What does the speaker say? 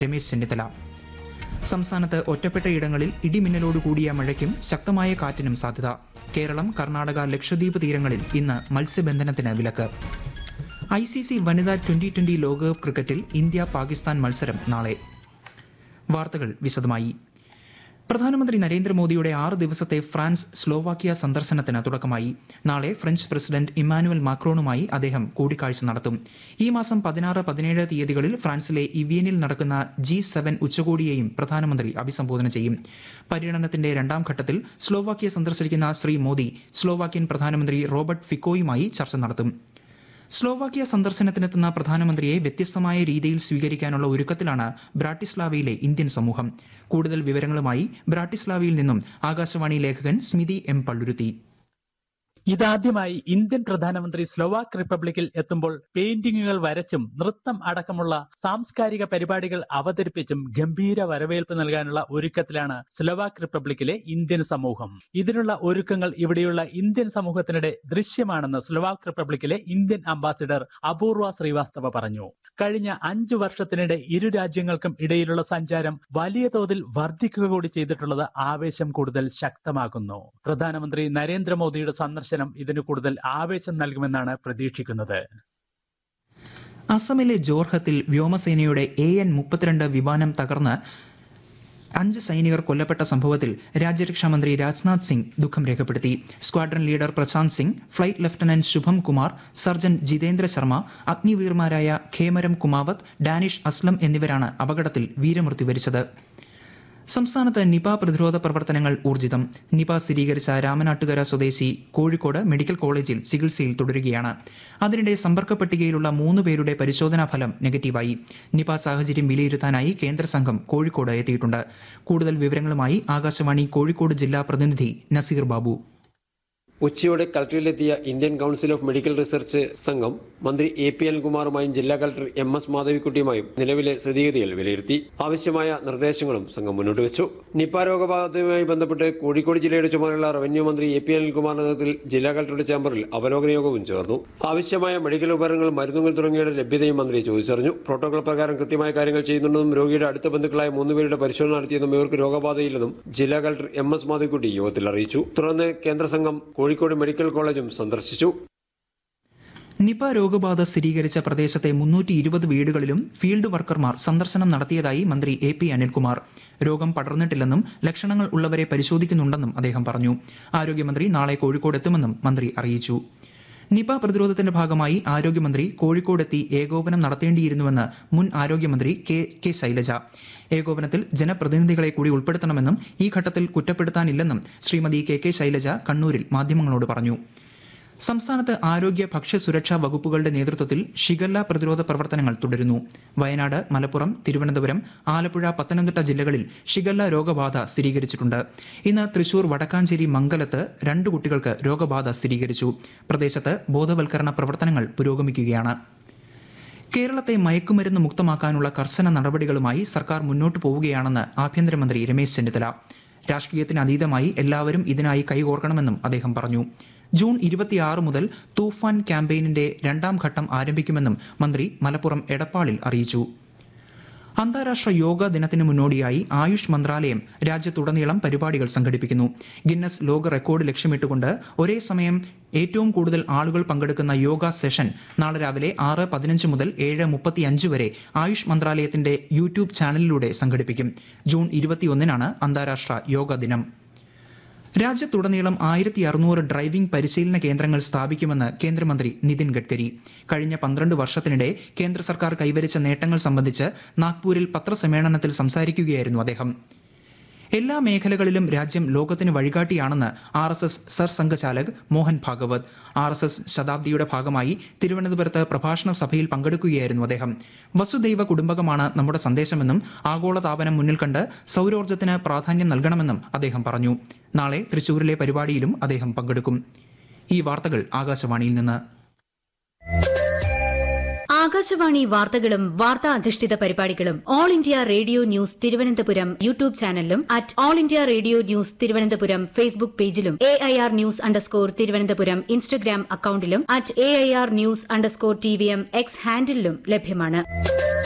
രമേശ് ചെന്നിത്തല സംസ്ഥാനത്ത് ഒറ്റപ്പെട്ടയിടങ്ങളിൽ ഇടിമിന്നലോട് കൂടിയ മഴയ്ക്കും ശക്തമായ കാറ്റിനും സാധ്യത കേരളം കർണാടക ലക്ഷദ്വീപ് തീരങ്ങളിൽ ഇന്ന് മത്സ്യബന്ധനത്തിന് വിലക്ക് ഐ സി സി വനിതാ ട്വന്റി ട്വന്റി ലോകകപ്പ് ക്രിക്കറ്റിൽ ഇന്ത്യ പാകിസ്ഥാൻ മത്സരം നാളെ വാർത്തകൾ വിശദമായി പ്രധാനമന്ത്രി നരേന്ദ്രമോദിയുടെ ആറ് ദിവസത്തെ ഫ്രാൻസ് സ്ലോവാക്യ സന്ദർശനത്തിന് തുടക്കമായി നാളെ ഫ്രഞ്ച് പ്രസിഡന്റ് ഇമ്മാനുവൽ മാക്രോണുമായി അദ്ദേഹം കൂടിക്കാഴ്ച നടത്തും ഈ മാസം പതിനാറ് പതിനേഴ് തീയതികളിൽ ഫ്രാൻസിലെ ഇവിയനിൽ നടക്കുന്ന ജി സെവൻ ഉച്ചകോടിയെയും പ്രധാനമന്ത്രി അഭിസംബോധന ചെയ്യും പര്യടനത്തിന്റെ രണ്ടാം ഘട്ടത്തിൽ സ്ലോവാക്യ സന്ദർശിക്കുന്ന ശ്രീ മോദി സ്ലോവാക്യൻ പ്രധാനമന്ത്രി റോബർട്ട് ഫിക്കോയുമായി ചർച്ച നടത്തും സ്ലോവാക്യ സന്ദർശനത്തിനെത്തുന്ന പ്രധാനമന്ത്രിയെ വ്യത്യസ്തമായ രീതിയിൽ സ്വീകരിക്കാനുള്ള ഒരുക്കത്തിലാണ് ബ്രാട്ടിസ്ലാവയിലെ ഇന്ത്യൻ സമൂഹം കൂടുതൽ വിവരങ്ങളുമായി ബ്രാട്ടിസ്ലാവയിൽ നിന്നും ആകാശവാണി ലേഖകൻ സ്മിതി എം പള്ളുരുത്തി ഇതാദ്യമായി ഇന്ത്യൻ പ്രധാനമന്ത്രി സ്ലോവാക്ക് റിപ്പബ്ലിക്കിൽ എത്തുമ്പോൾ പെയിന്റിങ്ങുകൾ വരച്ചും നൃത്തം അടക്കമുള്ള സാംസ്കാരിക പരിപാടികൾ അവതരിപ്പിച്ചും ഗംഭീര വരവേൽപ്പ് നൽകാനുള്ള ഒരുക്കത്തിലാണ് സ്ലോവാക്ക് റിപ്പബ്ലിക്കിലെ ഇന്ത്യൻ സമൂഹം ഇതിനുള്ള ഒരുക്കങ്ങൾ ഇവിടെയുള്ള ഇന്ത്യൻ സമൂഹത്തിനിടെ ദൃശ്യമാണെന്ന് സ്ലോവാക്ക് റിപ്പബ്ലിക്കിലെ ഇന്ത്യൻ അംബാസിഡർ അപൂർവ ശ്രീവാസ്തവ പറഞ്ഞു കഴിഞ്ഞ അഞ്ചു വർഷത്തിനിടെ ഇരു രാജ്യങ്ങൾക്കും ഇടയിലുള്ള സഞ്ചാരം വലിയ തോതിൽ വർദ്ധിക്കുക കൂടി ചെയ്തിട്ടുള്ളത് ആവേശം കൂടുതൽ ശക്തമാക്കുന്നു പ്രധാനമന്ത്രി നരേന്ദ്രമോദിയുടെ സന്ദർശനം ഇതിന് കൂടുതൽ ആവേശം നൽകുമെന്നാണ് പ്രതീക്ഷിക്കുന്നത് അസമിലെ ജോർഹത്തിൽ വ്യോമസേനയുടെ എ എൻ മുപ്പത്തിരണ്ട് വിമാനം തകർന്ന് അഞ്ച് സൈനികർ കൊല്ലപ്പെട്ട സംഭവത്തിൽ രാജ്യരക്ഷാമന്ത്രി രാജ്നാഥ് സിംഗ് ദുഃഖം രേഖപ്പെടുത്തി squadron leader Prashant Singh flight lieutenant Shubham Kumar surgeon Jitendra Sharma അഗ്നിവീർമാരായ ഖേമരം കുമാവത്ത് ഡാനിഷ് അസ്ലം എന്നിവരാണ് അപകടത്തിൽ വീരമൃത്യു വരിച്ചത് സംസ്ഥാനത്ത് നിപ പ്രതിരോധ പ്രവർത്തനങ്ങൾ ഊർജിതം നിപ സ്ഥിരീകരിച്ച രാമനാട്ടുകര സ്വദേശി കോഴിക്കോട് മെഡിക്കൽ കോളേജിൽ ചികിത്സയിൽ തുടരുകയാണ് അതിനിടെ സമ്പർക്ക പട്ടികയിലുള്ള മൂന്ന് പേരുടെ പരിശോധനാ ഫലം നെഗറ്റീവായി നിപ സാഹചര്യം വിലയിരുത്താനായി കേന്ദ്ര സംഘം കോഴിക്കോട് എത്തിയിട്ടുണ്ട് കൂടുതൽ വിവരങ്ങളുമായി ആകാശവാണി കോഴിക്കോട് ജില്ലാ പ്രതിനിധി നസീർ ബാബു ഉച്ചയോടെ കളക്ടറിലെത്തിയ Indian council of medical research സംഘം മന്ത്രി എ പി അനിൽകുമാറുമായും ജില്ലാ കളക്ടർ എം എസ് മാധവിക്കുട്ടിയുമായും നിലവിലെ സ്ഥിതിഗതികൾ വിലയിരുത്തി ആവശ്യമായ നിർദ്ദേശങ്ങളും സംഘം മുന്നോട്ട് വെച്ചു നിപ രോഗബാധയുമായി ബന്ധപ്പെട്ട് കോഴിക്കോട് ജില്ലയുടെ ചുമതലയുള്ള റവന്യൂ മന്ത്രി എ പി അനിൽകുമാറിന്റെ നേതൃത്വത്തിൽ ജില്ലാ കളക്ടറുടെ ചേംബറിൽ അവലോകന യോഗവും ചേർന്നു ആവശ്യമായ മെഡിക്കൽ ഉപകരണങ്ങൾ മരുന്നുകൾ തുടങ്ങിയവയുടെ ലഭ്യതയും മന്ത്രി ചോദിച്ചറിഞ്ഞു പ്രോട്ടോകോൾ പ്രകാരം കൃത്യമായ കാര്യങ്ങൾ ചെയ്യുന്നുണ്ടെന്നും രോഗിയുടെ അടുത്ത ബന്ധുക്കളായ മൂന്നുപേരുടെ പരിശോധന നടത്തിയെന്നും ഇവർക്ക് രോഗബാധയില്ലെന്നും ജില്ലാ കളക്ടർ എം എസ് മാധവിക്കുട്ടി യോഗത്തിൽ അറിയിച്ചു തുടർന്ന് കേന്ദ്ര സംഘം കോഴിക്കോട് മെഡിക്കൽ കോളേജും സന്ദർശിച്ചു നിപ രോഗബാധ സ്ഥിരീകരിച്ച പ്രദേശത്തെ മുന്നൂറ്റി ഇരുപത് വീടുകളിലും ഫീൽഡ് വർക്കർമാർ സന്ദർശനം നടത്തിയതായി മന്ത്രി എ പി അനിൽകുമാർ രോഗം പടർന്നിട്ടില്ലെന്നും ലക്ഷണങ്ങൾ ഉള്ളവരെ പരിശോധിക്കുന്നുണ്ടെന്നും അദ്ദേഹം പറഞ്ഞു ആരോഗ്യമന്ത്രി നാളെ കോഴിക്കോട് എത്തുമെന്നും മന്ത്രി അറിയിച്ചു നിപ പ്രതിരോധത്തിന്റെ ഭാഗമായി ആരോഗ്യമന്ത്രി കോഴിക്കോടെത്തി ഏകോപനം നടത്തേണ്ടിയിരുന്നുവെന്ന് മുൻ ആരോഗ്യമന്ത്രി കെ കെ ശൈലജ ഏകോപനത്തിൽ ജനപ്രതിനിധികളെ കൂടി ഉൾപ്പെടുത്തണമെന്നും ഈ ഘട്ടത്തിൽ കുറ്റപ്പെടുത്താനില്ലെന്നും ശ്രീമതി കെ കെ ശൈലജ കണ്ണൂരിൽ മാധ്യമങ്ങളോട് പറഞ്ഞു സംസ്ഥാനത്ത് ആരോഗ്യ ഭക്ഷ്യസുരക്ഷാ വകുപ്പുകളുടെ നേതൃത്വത്തിൽ ഷിഗല്ല പ്രതിരോധ പ്രവർത്തനങ്ങൾ തുടരുന്നു വയനാട് മലപ്പുറം തിരുവനന്തപുരം ആലപ്പുഴ പത്തനംതിട്ട ജില്ലകളിൽ ഷിഗല്ല രോഗബാധ സ്ഥിരീകരിച്ചിട്ടുണ്ട് ഇന്ന് തൃശൂർ വടക്കാഞ്ചേരി മംഗലത്ത് രണ്ട് കുട്ടികൾക്ക് രോഗബാധ സ്ഥിരീകരിച്ചു പ്രദേശത്ത് ബോധവൽക്കരണ പ്രവർത്തനങ്ങൾ പുരോഗമിക്കുകയാണ് കേരളത്തെ മയക്കുമരുന്ന് മുക്തമാക്കാനുള്ള കർശന നടപടികളുമായി സർക്കാർ മുന്നോട്ടു പോവുകയാണെന്ന് ആഭ്യന്തരമന്ത്രി രമേശ് ചെന്നിത്തല രാഷ്ട്രീയത്തിന് അതീതമായി എല്ലാവരും ഇതിനായി കൈകോർക്കണമെന്നും അദ്ദേഹം പറഞ്ഞു ജൂൺ ഇരുപത്തിയാറ് മുതൽ തൂഫാൻ ക്യാമ്പയിനിന്റെ രണ്ടാം ഘട്ടം ആരംഭിക്കുമെന്നും മന്ത്രി മലപ്പുറം എടപ്പാളിൽ അറിയിച്ചു അന്താരാഷ്ട്ര യോഗ ദിനത്തിന് മുന്നോടിയായി ആയുഷ് മന്ത്രാലയം രാജ്യത്തുടനീളം പരിപാടികൾ സംഘടിപ്പിക്കുന്നു ഗിന്നസ് ലോക റെക്കോർഡ് ലക്ഷ്യമിട്ടുകൊണ്ട് ഒരേ സമയം ഏറ്റവും കൂടുതൽ ആളുകൾ പങ്കെടുക്കുന്ന യോഗ സെഷൻ നാളെ രാവിലെ ആറ് പതിനഞ്ച് മുതൽ ഏഴ് മുപ്പത്തിയഞ്ച് വരെ ആയുഷ് മന്ത്രാലയത്തിന്റെ യൂട്യൂബ് ചാനലിലൂടെ സംഘടിപ്പിക്കും ജൂൺ ഇരുപത്തിയൊന്നിനാണ് അന്താരാഷ്ട്ര യോഗ ദിനം രാജ്യത്തുടനീളം ആയിരത്തി അറുന്നൂറ് ഡ്രൈവിംഗ് പരിശീലന കേന്ദ്രങ്ങൾ സ്ഥാപിക്കുമെന്ന് കേന്ദ്രമന്ത്രി നിതിൻ ഗഡ്കരി കഴിഞ്ഞ പന്ത്രണ്ട് വർഷത്തിനിടെ കേന്ദ്ര സർക്കാർ കൈവരിച്ച നേട്ടങ്ങൾ സംബന്ധിച്ച് നാഗ്പൂരിൽ പത്രസമ്മേളനത്തിൽ സംസാരിക്കുകയായിരുന്നു അദ്ദേഹം എല്ലാ മേഖലകളിലും രാജ്യം ലോകത്തിന് വഴികാട്ടിയാണെന്ന് R S S Sarsanghchalak Mohan Bhagwat R S S ശതാബ്ദിയുടെ ഭാഗമായി തിരുവനന്തപുരത്ത് പ്രഭാഷണ സഭയിൽ പങ്കെടുക്കുകയായിരുന്നു അദ്ദേഹം വസുദൈവ കുടുംബകമാണ് നമ്മുടെ സന്ദേശമെന്നും ആഗോളതാപനം മുന്നിൽ കണ്ട് സൗരോർജ്ജത്തിന് പ്രാധാന്യം നൽകണമെന്നും അദ്ദേഹം പറഞ്ഞു നാളെ തൃശൂരിലെ പരിപാടിയിലും അദ്ദേഹം പങ്കെടുക്കും ഈ വാർത്തകൾ ആകാശവാണിയിൽ നിന്ന് ആകാശവാണി വാർത്തകളും വാർത്താ അധിഷ്ഠിത പരിപാടികളും All India Radio news Thiruvananthapuram YouTube ചാനലിലും at All India Radio news Thiruvananthapuram Facebook പേജിലും A I R news underscore Thiruvananthapuram Instagram അക്കൌണ്ടിലും at A I R news underscore T V M X ഹാൻഡിലും ലഭ്യമാണ്